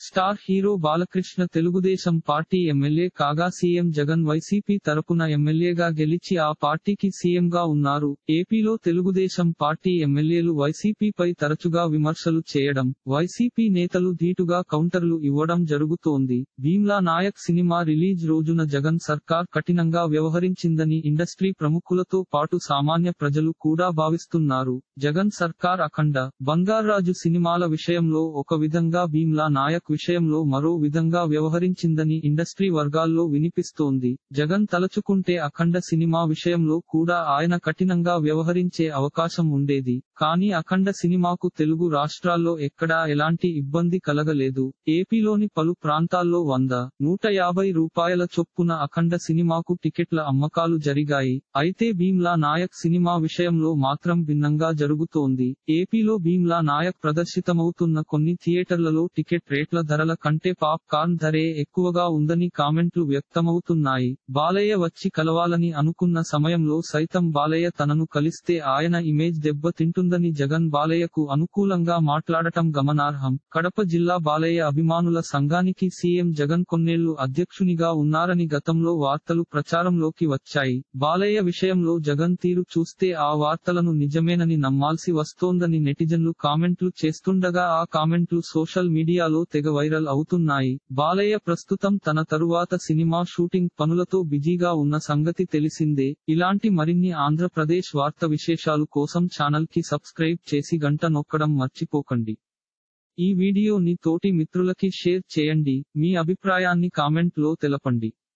star hero Balakrishna Telugu Desam party MLA కాగా CM Jagan YCP తరపున ఎమ్మెల్యేగా గెలిచి ఆ పార్టీకి సీఎంగా ఉన్నారు ఏపీలో తెలుగుదేశం పార్టీ ఎమ్మెల్యేలు వైసీపీపై తరచుగా విమర్శలు చేయడం వైసీపీ నేతలు ధీటుగా కౌంటర్లు ఇవ్వడం జరుగుతోంది భీమ్లా నాయక్ సినిమా రిలీజ్ రోజున జగన్ సర్కార్ కఠినంగా వ్యవహరించిందని ఇండస్ట్రీ ప్రముఖులతో పాటు సామాన్య ప్రజలు కూడా భావిస్తున్నారు జగన్ సర్కార్ అఖండ బంగారాజు సినిమాల విషయంలో ఒక విధంగా భీమ్లా నాయక్ విషయంలో మరో విధంగా వ్యవహరించిందని ఇండస్ట్రీ వర్గాల్లో వినిపిస్తోంది జగన్ తలచుకుంటే అఖండ సినిమా విషయంలో కూడా ఆయన కఠినంగా వ్యవహరించే అవకాశం ఉండేది కానీ అఖండ సినిమాకు తెలుగు రాష్ట్రాల్లో ఎక్కడా ఎలాంటి ఇబ్బంది కలగలేదు ఏపీలోని పలు ప్రాంతాల్లో వంద నూట యాభై రూపాయల చొప్పున అఖండ సినిమాకు టికెట్ల అమ్మకాలు జరిగాయి అయితే భీమ్లా నాయక్ సినిమా విషయంలో మాత్రం భిన్నంగా జరుగుతోంది ఏపీలో భీమ్లా నాయక్ ప్రదర్శితమవుతున్న కొన్ని థియేటర్లలో టికెట్ రేట్ల ధరల కంటే పాప్ కార్న్ ధరే ఎక్కువగా ఉందని కామెంట్లు వ్యక్తమవుతున్నాయి బాలయ్య వచ్చి కలవాలని అనుకున్న సమయంలో సైతం బాలయ్య తనను కలిస్తే ఆయన ఇమేజ్ దెబ్బతింటుందని జగన్ బాలయ్యకు అనుకూలంగా మాట్లాడటం గమనార్హం కడప జిల్లా బాలయ్య అభిమానుల సంఘానికి సీఎం జగన్ కొన్నేళ్లు అధ్యక్షునిగా ఉన్నారని గతంలో వార్తలు ప్రచారంలోకి వచ్చాయి బాలయ్య విషయంలో జగన్ తీరు చూస్తే ఆ వార్తలను నిజమేనని నమ్మాల్సి వస్తోందని నెటిజన్లు కామెంట్లు చేస్తుండగా ఆ కామెంట్లు సోషల్ మీడియాలో తెగ వైరల్ అవుతున్నాయి బాలయ్య ప్రస్తుతం తన తరువాత సినిమా షూటింగ్ పనులతో బిజీగా ఉన్న సంగతి తెలిసిందే ఇలాంటి మరిన్ని ఆంధ్రప్రదేశ్ వార్త విశేషాలు కోసం ఛానల్ కి సబ్స్క్రైబ్ చేసి గంట నొక్కడం మర్చిపోకండి ఈ వీడియోని తోటి మిత్రులకి షేర్ చేయండి మీ అభిప్రాయాన్ని కామెంట్ లో తెలపండి